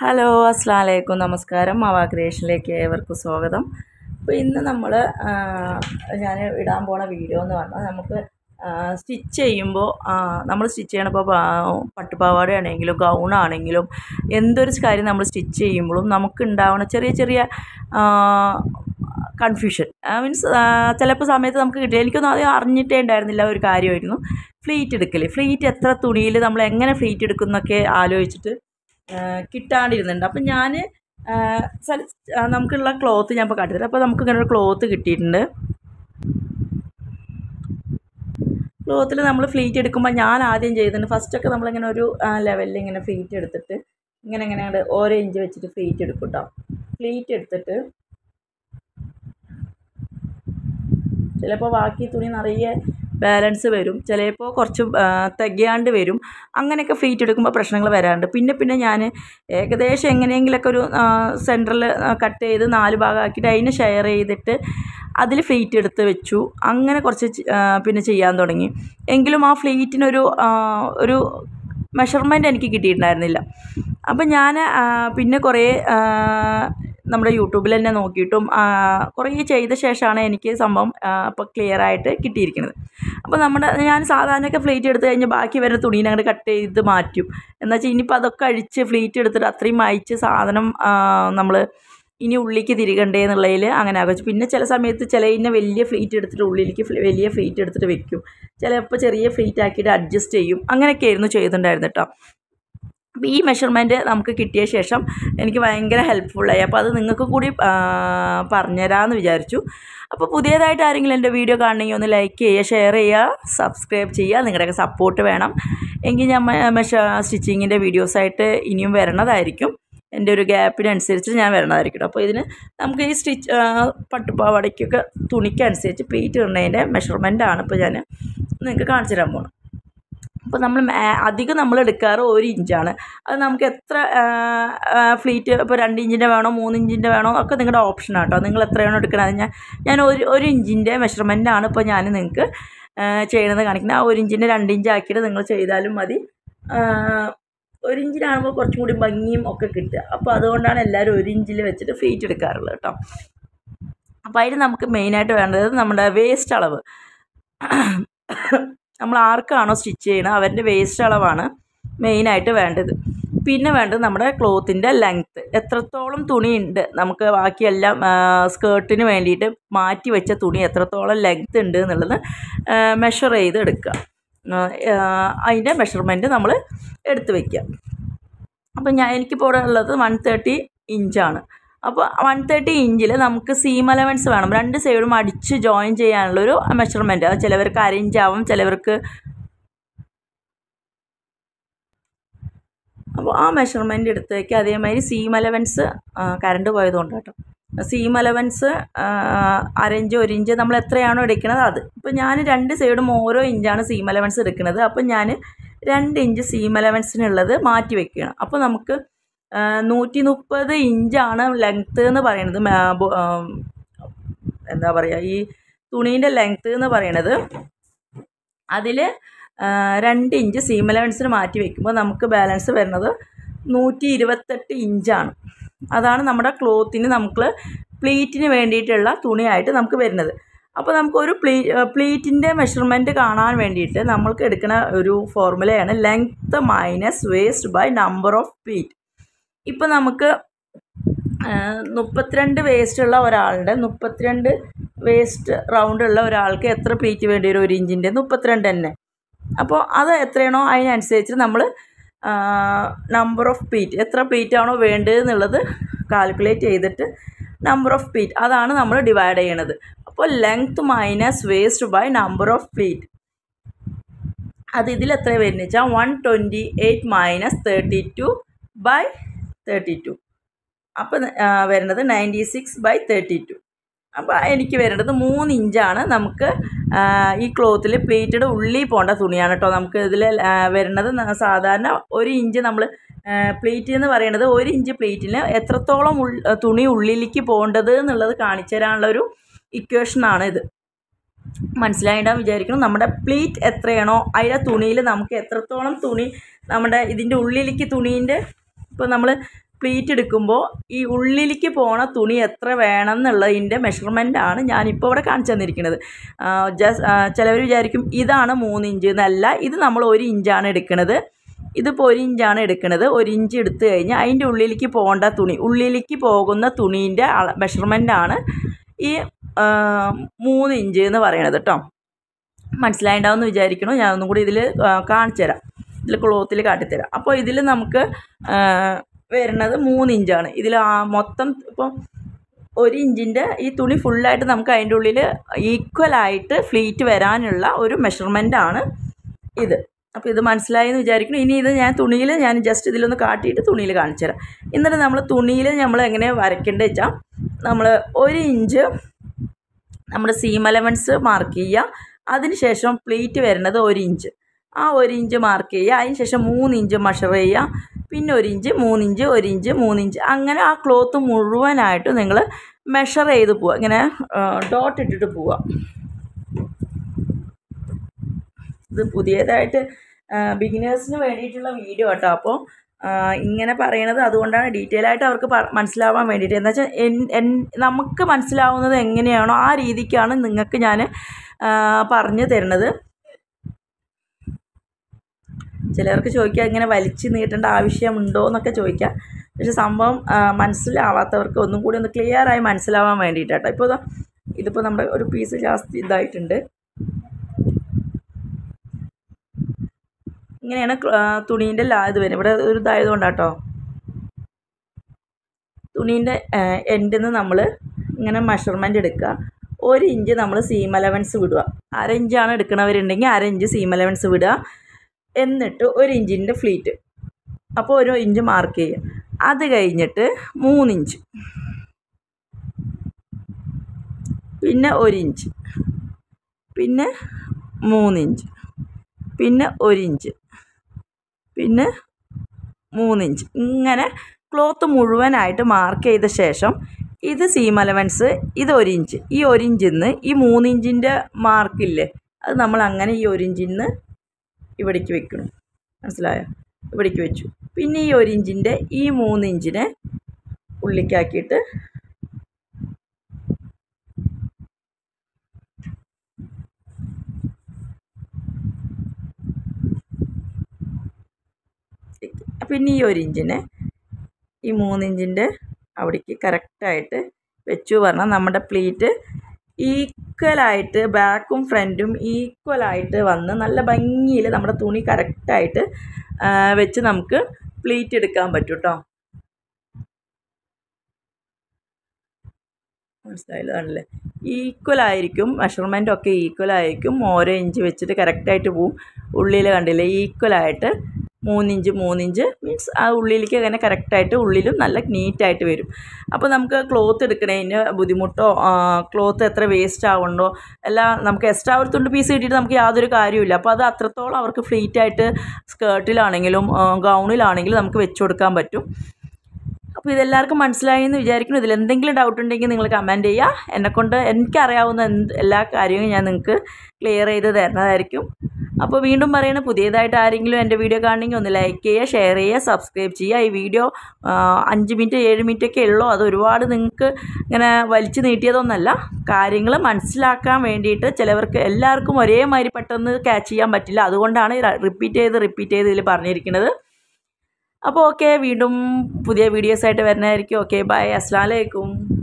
hello അസ്സാം വലൈക്കും നമസ്കാരം മവാ ക്രിയേഷനിലേക്ക് ഏവർക്കും സ്വാഗതം അപ്പോൾ ഇന്ന് നമ്മൾ ഞാൻ ഇടാൻ പോണ വീഡിയോ എന്ന് പറഞ്ഞാൽ നമുക്ക് സ്റ്റിച്ച് ചെയ്യുമ്പോൾ നമ്മൾ സ്റ്റിച്ച് ചെയ്യണപ്പോൾ പട്ടുപാവാടയാണെങ്കിലും ഗൗണാണെങ്കിലും എന്തൊരു കാര്യം നമ്മൾ സ്റ്റിച്ച് ചെയ്യുമ്പോഴും നമുക്ക് ഉണ്ടാവുന്ന ചെറിയ ചെറിയ കൺഫ്യൂഷൻ മീൻസ് ചിലപ്പോൾ സമയത്ത് നമുക്ക് കിട്ടില്ല എനിക്കൊന്നും ആദ്യം അറിഞ്ഞിട്ടേ ഉണ്ടായിരുന്നില്ല ഒരു കാര്യമായിരുന്നു ഫ്ലീറ്റ് എടുക്കൽ ഫ്ലീറ്റ് എത്ര തുണിയിൽ നമ്മൾ എങ്ങനെ ഫ്ലീറ്റ് എടുക്കുന്നൊക്കെ ആലോചിച്ചിട്ട് കിട്ടാണ്ടിരുന്നുണ്ട് അപ്പം ഞാൻ നമുക്കുള്ള ക്ലോത്ത് ഞാൻ ഇപ്പോൾ കാട്ടിത്തരാം അപ്പോൾ നമുക്ക് ഇങ്ങനെ ഒരു ക്ലോത്ത് കിട്ടിയിട്ടുണ്ട് ക്ലോത്തിൽ നമ്മൾ ഫ്ലീറ്റ് എടുക്കുമ്പോൾ ഞാൻ ആദ്യം ചെയ്തിട്ടുണ്ട് ഫസ്റ്റൊക്കെ നമ്മളിങ്ങനെ ഒരു ലെവലിൽ ഇങ്ങനെ ഫ്ലീറ്റ് എടുത്തിട്ട് ഇങ്ങനെ ഇങ്ങനെ അങ്ങോട്ട് ഓരോ ഇഞ്ച് വെച്ചിട്ട് ഫ്ലീറ്റ് എടുക്കും കേട്ടോ ഫ്ലീറ്റ് എടുത്തിട്ട് ചിലപ്പോൾ ബാക്കി തുണി നിറയെ ബാലൻസ് വരും ചിലപ്പോൾ കുറച്ച് തികയാണ്ട് വരും അങ്ങനെയൊക്കെ ഫ്ലീറ്റ് എടുക്കുമ്പോൾ പ്രശ്നങ്ങൾ വരാറുണ്ട് പിന്നെ പിന്നെ ഞാൻ ഏകദേശം എങ്ങനെയെങ്കിലൊക്കെ ഒരു സെൻറ്ററിൽ കട്ട് ചെയ്ത് നാല് ഭാഗമാക്കിയിട്ട് അതിനെ ഷെയർ ചെയ്തിട്ട് അതിൽ ഫ്ലീറ്റ് എടുത്ത് വെച്ചു അങ്ങനെ കുറച്ച് പിന്നെ ചെയ്യാൻ തുടങ്ങി എങ്കിലും ആ ഫ്ലീറ്റിനൊരു ഒരു മെഷർമെൻറ്റ് എനിക്ക് കിട്ടിയിട്ടുണ്ടായിരുന്നില്ല അപ്പം ഞാൻ പിന്നെ കുറേ നമ്മുടെ യൂട്യൂബിൽ തന്നെ നോക്കിയിട്ടും കുറേ ചെയ്ത ശേഷമാണ് എനിക്ക് സംഭവം ഇപ്പോൾ ക്ലിയർ ആയിട്ട് കിട്ടിയിരിക്കുന്നത് അപ്പോൾ നമ്മുടെ ഞാൻ സാധാരണയൊക്കെ ഫ്ലീറ്റ് എടുത്ത് കഴിഞ്ഞ് ബാക്കി വരുന്ന തുണീനെ അങ്ങോട്ട് കട്ട് ചെയ്ത് മാറ്റും എന്ന് വെച്ചാൽ ഇനിയിപ്പോൾ അതൊക്കെ അഴിച്ച് ഫ്ലീറ്റ് എടുത്തിട്ട് അത്രയും അയച്ച് സാധനം നമ്മൾ ഇനി ഉള്ളിലേക്ക് തിരികണ്ടേ എന്നുള്ളതിൽ അങ്ങനെ ആകും പിന്നെ ചില സമയത്ത് ചിലതിനെ വലിയ ഫ്ലീറ്റ് എടുത്തിട്ട് ഉള്ളിലേക്ക് വലിയ ഫ്ലീറ്റ് എടുത്തിട്ട് വെക്കും ചിലപ്പോൾ ചെറിയ ഫ്ലീറ്റ് ആക്കിയിട്ട് അഡ്ജസ്റ്റ് ചെയ്യും അങ്ങനെയൊക്കെ ആയിരുന്നു ചെയ്തിട്ടുണ്ടായിരുന്നു കേട്ടോ അപ്പോൾ ഈ മെഷർമെൻറ്റ് നമുക്ക് കിട്ടിയ ശേഷം എനിക്ക് ഭയങ്കര ഹെൽപ്ഫുള്ളായി അപ്പോൾ അത് നിങ്ങൾക്ക് കൂടി പറഞ്ഞുതരാമെന്ന് വിചാരിച്ചു അപ്പോൾ പുതിയതായിട്ട് ആരെങ്കിലും എൻ്റെ വീഡിയോ കാണണമെങ്കിൽ ഒന്ന് ലൈക്ക് ചെയ്യുക ഷെയർ ചെയ്യുക സബ്സ്ക്രൈബ് ചെയ്യുക നിങ്ങളുടെയൊക്കെ സപ്പോർട്ട് വേണം എങ്കിൽ ഞാൻ മെഷ സ്റ്റിച്ചിങ്ങിൻ്റെ വീഡിയോസായിട്ട് ഇനിയും വരണതായിരിക്കും എൻ്റെ ഒരു ഗ്യാപ്പിനനുസരിച്ച് ഞാൻ വരണതായിരിക്കും അപ്പോൾ ഇതിന് നമുക്ക് ഈ സ്റ്റിച്ച് പട്ടുപാവാടയ്ക്കൊക്കെ തുണിക്കനുസരിച്ച് പ്ലീറ്റ് ഇടുന്നതിൻ്റെ മെഷർമെൻറ്റാണ് ഇപ്പോൾ ഞാൻ നിങ്ങൾക്ക് കാണിച്ചു തരാൻ പോകുന്നത് അപ്പോൾ നമ്മൾ അധികം നമ്മൾ എടുക്കാറ് ഒരു ഇഞ്ചാണ് അത് നമുക്ക് എത്ര ഫ്ലീറ്റ് ഇപ്പോൾ രണ്ട് ഇഞ്ചിൻ്റെ വേണോ മൂന്ന് ഇഞ്ചിൻ്റെ വേണോ ഒക്കെ നിങ്ങളുടെ ഓപ്ഷനാണ് കേട്ടോ നിങ്ങൾ എത്രയാണോ എടുക്കണത് ഞാൻ ഞാൻ ഒരു ഒരു ഇഞ്ചിൻ്റെ മെഷർമെൻറ്റാണ് ഇപ്പോൾ ഞാൻ നിങ്ങൾക്ക് ചെയ്യണത് കാണിക്കുന്നത് ആ ഒരു ഇഞ്ചിൻ്റെ രണ്ട് ഇഞ്ച് ആക്കിയിട്ട് നിങ്ങൾ ചെയ്താലും മതി ഒരു ഇഞ്ചിനാകുമ്പോൾ കുറച്ചും കൂടി ഭംഗിയും ഒക്കെ കിട്ടുക അപ്പോൾ അതുകൊണ്ടാണ് എല്ലാവരും ഒരു ഇഞ്ചിൽ വെച്ചിട്ട് ഫ്ലീറ്റ് എടുക്കാറുള്ളത് കേട്ടോ അപ്പോൾ അതിന് നമുക്ക് മെയിനായിട്ട് വേണ്ടത് നമ്മുടെ വേസ്റ്റ് അളവ് നമ്മൾ ആർക്കാണോ സ്റ്റിച്ച് ചെയ്യണത് അവരുടെ വേസ്റ്റ് അളവാണ് മെയിനായിട്ട് വേണ്ടത് പിന്നെ വേണ്ടത് നമ്മുടെ ക്ലോത്തിൻ്റെ ലെങ്ത്ത് എത്രത്തോളം തുണിയുണ്ട് നമുക്ക് ബാക്കിയെല്ലാം സ്കേർട്ടിന് വേണ്ടിയിട്ട് മാറ്റി വെച്ച തുണി എത്രത്തോളം ലെങ്ത്ത് ഉണ്ട് എന്നുള്ളത് മെഷർ ചെയ്ത് എടുക്കുക അതിൻ്റെ മെഷർമെൻറ്റ് നമ്മൾ എടുത്ത് വയ്ക്കുക അപ്പോൾ ഞാൻ എനിക്കിപ്പോൾ ഇവിടെ ഉള്ളത് വൺ തേർട്ടി ഇഞ്ചാണ് അപ്പോൾ വൺ തേർട്ടി ഇഞ്ചിൽ നമുക്ക് സീം അലവൻസ് വേണം രണ്ട് സൈഡും അടിച്ച് ജോയിൻ ചെയ്യാനുള്ളൊരു മെഷർമെൻറ്റ് അത് ചിലവർക്ക് അര ഇഞ്ചാവും ചിലവർക്ക് അപ്പോൾ ആ മെഷർമെൻറ്റ് എടുത്ത് വയ്ക്കുക അതേമാതിരി സീം അലവൻസ് കറണ്ട് പോയതുകൊണ്ട് കേട്ടോ സീം അലവൻസ് അരഞ്ച് ഒരു ഇഞ്ച് നമ്മൾ എത്രയാണോ എടുക്കുന്നത് അത് ഇപ്പോൾ ഞാൻ രണ്ട് സൈഡും ഓരോ ഇഞ്ചാണ് സീം അലവൻസ് എടുക്കുന്നത് അപ്പോൾ ഞാൻ രണ്ട് ഇഞ്ച് സീം അലവൻസിനുള്ളത് മാറ്റി വെക്കുകയാണ് അപ്പോൾ നമുക്ക് നൂറ്റി മുപ്പത് ഇഞ്ചാണ് ലെങ്ത്ത് എന്ന് പറയുന്നത് എന്താ പറയുക ഈ തുണീൻ്റെ ലെങ്ത്ത് എന്ന് പറയണത് അതിൽ രണ്ട് ഇഞ്ച് സീം അലവൻസിന് മാറ്റി വെക്കുമ്പോൾ നമുക്ക് ബാലൻസ് വരുന്നത് നൂറ്റി ഇരുപത്തെട്ട് ഇഞ്ചാണ് അതാണ് നമ്മുടെ ക്ലോത്തിന് നമുക്ക് പ്ലീറ്റിന് വേണ്ടിയിട്ടുള്ള തുണിയായിട്ട് നമുക്ക് വരുന്നത് അപ്പോൾ നമുക്ക് ഒരു പ്ലീ പ്ലീറ്റിൻ്റെ മെഷർമെൻറ്റ് കാണാൻ വേണ്ടിയിട്ട് നമ്മൾക്ക് എടുക്കുന്ന ഒരു ഫോർമുലയാണ് length minus waist by number of pleat ഇപ്പോൾ നമുക്ക് മുപ്പത്തിരണ്ട് വേസ്റ്റ് ഉള്ള ഒരാളുടെ മുപ്പത്തിരണ്ട് വേസ്റ്റ് റൗണ്ട് ഉള്ള ഒരാൾക്ക് എത്ര പ്ലീറ്റ് വേണ്ടി വരും ഒരു ഇഞ്ചിൻ്റെ മുപ്പത്തിരണ്ട് തന്നെ അപ്പോൾ അത് എത്രയാണോ അതിനനുസരിച്ച് നമ്മൾ നമ്പർ ഓഫ് പ്ലീറ്റ് എത്ര പ്ലീറ്റ് ആണോ വേണ്ടത് എന്നുള്ളത് കാൽക്കുലേറ്റ് ചെയ്തിട്ട് നമ്പർ ഓഫ് പ്ലീറ്റ് അതാണ് നമ്മൾ ഡിവൈഡ് ചെയ്യണത് അപ്പോൾ length minus waist by number of pleat അത് ഇതിൽ എത്ര വരുന്നത് വെച്ചാൽ one twenty eight minus thirty two by thirty two അപ്പോൾ വരുന്നത് ninety six by thirty two അപ്പോൾ എനിക്ക് വരേണ്ടത് മൂന്ന് ഇഞ്ചാണ് നമുക്ക് ഈ ക്ലോത്തിൽ പ്ലീറ്റഡ് ഉള്ളിൽ പോകേണ്ട തുണിയാണ് കേട്ടോ നമുക്ക് ഇതിൽ വരുന്നത് സാധാരണ ഒരു ഇഞ്ച് നമ്മൾ പ്ലീറ്റ് എന്ന് പറയുന്നത് ഒരു ഇഞ്ച് പ്ലീറ്റിന് എത്രത്തോളം തുണി ഉള്ളിലേക്ക് പോകേണ്ടത് എന്നുള്ളത് കാണിച്ചു തരാനുള്ളൊരു ഇക്വേഷനാണ് ഇത് മനസ്സിലായിട്ടാണ് വിചാരിക്കണം നമ്മുടെ പ്ലീറ്റ് എത്രയാണോ അതിലെ തുണിയിൽ നമുക്ക് എത്രത്തോളം തുണി നമ്മുടെ ഇതിൻ്റെ ഉള്ളിലേക്ക് തുണീൻ്റെ ഇപ്പോൾ നമ്മൾ പ്ലീറ്റ് എടുക്കുമ്പോൾ ഈ ഉള്ളിലേക്ക് പോണ തുണി എത്ര വേണം എന്നുള്ളതിൻ്റെ മെഷർമെൻ്റാണ് ഞാനിപ്പോൾ ഇവിടെ കാണിച്ചു തന്നിരിക്കുന്നത് ജസ്റ്റ് ചിലവർ വിചാരിക്കും ഇതാണ് മൂന്ന് ഇഞ്ച് എന്നല്ല ഇത് നമ്മൾ ഒരു ഇഞ്ചാണ് എടുക്കുന്നത് ഇതിപ്പോൾ ഒരു ഇഞ്ചാണ് എടുക്കുന്നത് ഒരു ഇഞ്ച് എടുത്തു കഴിഞ്ഞാൽ അതിൻ്റെ ഉള്ളിലേക്ക് പോകേണ്ട തുണി ഉള്ളിലേക്ക് പോകുന്ന തുണീൻ്റെ മെഷർമെൻ്റാണ് ഈ ആ, മൂന്ന് ഇഞ്ച് എന്ന് പറയണത് കേട്ടോ മനസ്സിലായിണ്ടാവും എന്ന് വിചാരിക്കണു ഞാൻ ഒന്നും കൂടി ഇതിൽ കാണിച്ചു തരാം ഇതിൽ ക്ലോത്തിൽ കാട്ടിത്തരാം അപ്പോൾ ഇതിൽ നമുക്ക് ആ, വരുന്നത് മൂന്ന് ഇഞ്ചാണ് ഇതിൽ മൊത്തം ഇപ്പം ഒരു ഇഞ്ചിൻ്റെ ഈ തുണി ഫുള്ളായിട്ട് നമുക്ക് അതിൻ്റെ ഉള്ളിൽ ഈക്വലായിട്ട് ഫ്ലീറ്റ് വരാനുള്ള ഒരു മെഷർമെൻ്റാണ് ഇത് അപ്പോൾ ഇത് മനസ്സിലായി എന്ന് വിചാരിക്കുന്നു ഇനി ഇത് ഞാൻ തുണിയിൽ ഞാൻ ജസ്റ്റ് ഇതിലൊന്ന് കാട്ടിയിട്ട് തുണിയിൽ കാണിച്ചു തരാം എന്നിട്ട് നമ്മൾ തുണിയിൽ നമ്മൾ എങ്ങനെ വരയ്ക്കേണ്ടത് വെച്ചാൽ നമ്മൾ ഒരു ഇഞ്ച് നമ്മുടെ സീം അലവൻസ് മാർക്ക് ചെയ്യുക അതിനുശേഷം പ്ലീറ്റ് വരുന്നത് ഒരു ഇഞ്ച് ആ ഒരു ഇഞ്ച് മാർക്ക് ചെയ്യുക അതിന് ശേഷം മൂന്ന് ഇഞ്ച് മെഷർ ചെയ്യുക പിന്നെ ഒരു ഇഞ്ച് മൂന്ന് ഇഞ്ച് ഒരു ഇഞ്ച് മൂന്ന് ഇഞ്ച് അങ്ങനെ ആ ക്ലോത്ത് മുഴുവനായിട്ട് നിങ്ങൾ മെഷർ ചെയ്ത് പോവുക ഇങ്ങനെ ഡോട്ട് ഇട്ടിട്ട് പോവുക ഇത് പുതിയതായിട്ട് ബിഗിനേഴ്സിന് വേണ്ടിയിട്ടുള്ള വീഡിയോ കേട്ടോ അപ്പോൾ ഇങ്ങനെ പറയണത് അതുകൊണ്ടാണ് ഡീറ്റെയിൽ ആയിട്ട് അവർക്ക് പ- മനസ്സിലാവാൻ വേണ്ടിയിട്ട് എന്താ വെച്ചാൽ എൻ എൻ നമുക്ക് മനസ്സിലാവുന്നത് എങ്ങനെയാണോ ആ രീതിക്കാണ് നിങ്ങൾക്ക് ഞാൻ പറഞ്ഞു തരുന്നത് ചിലർക്ക് ചോദിക്കുക ഇങ്ങനെ വലിച്ചു നീട്ടേണ്ട ആവശ്യമുണ്ടോ എന്നൊക്കെ ചോദിക്കാം പക്ഷെ സംഭവം ആ, മനസ്സിലാവാത്തവർക്ക് ഒന്നും കൂടി ഒന്ന് ക്ലിയർ ആയി മനസ്സിലാവാൻ വേണ്ടിയിട്ടാട്ടോ ഇപ്പോൾ ദാ ഇതിപ്പോൾ നമ്മുടെ ഒരു പീസ് ജാസ്തി ഇതായിട്ടുണ്ട് ഇങ്ങനെയാണ് തുണീൻ്റെ ലാ ഇത് വരും ഇവിടെ ഒരു ഇതായതുകൊണ്ടാട്ടോ തുണീൻ്റെ എൻഡിൽ നിന്ന് നമ്മൾ ഇങ്ങനെ മെഷർമെൻറ്റ് എടുക്കുക ഒരു ഇഞ്ച് നമ്മൾ സീം അലവൻസ് വിടുക അര ഇഞ്ചാണ് എടുക്കണവരുണ്ടെങ്കിൽ അര ഇഞ്ച് സീം അലവൻസ് വിടുക എന്നിട്ട് ഒരു ഇഞ്ചിൻ്റെ ഫ്ലീറ്റ് അപ്പോൾ ഒരു ഇഞ്ച് മാർക്ക് ചെയ്യുക അത് കഴിഞ്ഞിട്ട് മൂന്നിഞ്ച് പിന്നെ ഒരു ഇഞ്ച് പിന്നെ മൂന്നിഞ്ച് പിന്നെ ഒരു ഇഞ്ച് പിന്നെ മൂന്നിഞ്ച് ഇങ്ങനെ ക്ലോത്ത് മുഴുവനായിട്ട് മാർക്ക് ചെയ്ത ശേഷം ഇത് സീം അലവൻസ് ഇത് ഒരു ഇഞ്ച് ഈ ഒരു ഇഞ്ചിൽ നിന്ന് ഈ മൂന്നിഞ്ചിൻ്റെ മാർക്കില്ലേ അത് നമ്മൾ അങ്ങനെ ഈ ഒരു ഇഞ്ചിൽ നിന്ന് ഇവിടേക്ക് വെക്കണം മനസ്സിലായോ ഇവിടേക്ക് വെച്ചു പിന്നെ ഈ ഒരു ഇഞ്ചിൻ്റെ ഈ മൂന്ന് ഇഞ്ചിനെ ഉള്ളിക്കാക്കിയിട്ട് പിന്നെ ഈ ഒരു ഇഞ്ചിനെ ഈ മൂന്നിഞ്ചിൻ്റെ അവിടേക്ക് കറക്റ്റായിട്ട് വെച്ചു പറഞ്ഞാൽ നമ്മുടെ പ്ലീറ്റ് ഈക്വലായിട്ട് ബാക്കും ഫ്രണ്ടും ഈക്വലായിട്ട് വന്ന് നല്ല ഭംഗിയിൽ നമ്മുടെ തുണി കറക്റ്റായിട്ട് വെച്ച് നമുക്ക് പ്ലീറ്റ് എടുക്കാൻ പറ്റും കേട്ടോ മനസ്സിലായില്ല കണ്ടില്ലേ ഈക്വൽ ആയിരിക്കും മെഷർമെൻ്റ് ഒക്കെ ഈക്വൽ ആയിരിക്കും ഓരോ ഇഞ്ച് വെച്ചിട്ട് കറക്റ്റായിട്ട് പോവും ഉള്ളിൽ കണ്ടില്ലേ ഈക്വലായിട്ട് മൂന്നിഞ്ച് മൂന്നിഞ്ച് മീൻസ് ആ ഉള്ളിലേക്ക് അങ്ങനെ കറക്റ്റായിട്ട് ഉള്ളിലും നല്ല നീറ്റായിട്ട് വരും അപ്പോൾ നമുക്ക് ക്ലോത്ത് എടുക്കണതിന് ബുദ്ധിമുട്ടോ ക്ലോത്ത് എത്ര വേസ്റ്റ് ആവുന്നുണ്ടോ എല്ലാം നമുക്ക് എക്സ്ട്രാ ഒരു തുണ്ട് പീസ് കിട്ടിയിട്ട് നമുക്ക് യാതൊരു കാര്യമില്ല അപ്പോൾ അത് അത്രത്തോളം അവർക്ക് ഫ്ലീറ്റ് ആയിട്ട് സ്കേർട്ടിലാണെങ്കിലും ഗൗണിലാണെങ്കിലും നമുക്ക് വെച്ച് കൊടുക്കാൻ പറ്റും അപ്പോൾ ഇതെല്ലാവർക്കും മനസ്സിലായി എന്ന് വിചാരിക്കുന്നു ഇതിൽ എന്തെങ്കിലും ഡൗട്ട് ഉണ്ടെങ്കിൽ നിങ്ങൾ കമൻറ്റ് ചെയ്യുക എന്നെക്കൊണ്ട് എനിക്കറിയാവുന്ന എന്ത് എല്ലാ കാര്യങ്ങളും ഞാൻ നിങ്ങൾക്ക് ക്ലിയർ ചെയ്ത് തരുന്നതായിരിക്കും അപ്പോൾ വീണ്ടും പറയണ പുതിയതായിട്ട് ആരെങ്കിലും എൻ്റെ വീഡിയോ കാണണമെങ്കിൽ ഒന്ന് ലൈക്ക് ചെയ്യുക ഷെയർ ചെയ്യുക സബ്സ്ക്രൈബ് ചെയ്യുക ഈ വീഡിയോ അഞ്ച് മിനിറ്റ് ഏഴ് മിനിറ്റ് ഒക്കെ ഉള്ളൂ അത് ഒരുപാട് നിങ്ങൾക്ക് ഇങ്ങനെ വലിച്ചു നീട്ടിയതൊന്നല്ല കാര്യങ്ങൾ മനസ്സിലാക്കാൻ വേണ്ടിയിട്ട് ചിലവർക്ക് എല്ലാവർക്കും ഒരേമാതിരി പെട്ടെന്ന് ക്യാച്ച് ചെയ്യാൻ പറ്റില്ല അതുകൊണ്ടാണ് റിപ്പീറ്റ് ചെയ്ത് റിപ്പീറ്റ് ചെയ്ത് ഇതിൽ പറഞ്ഞിരിക്കുന്നത് അപ്പോൾ ഓക്കെ വീണ്ടും പുതിയ വീഡിയോസായിട്ട് വരുന്നതായിരിക്കും ഓക്കെ ബൈ അസ്സാം വലൈക്കും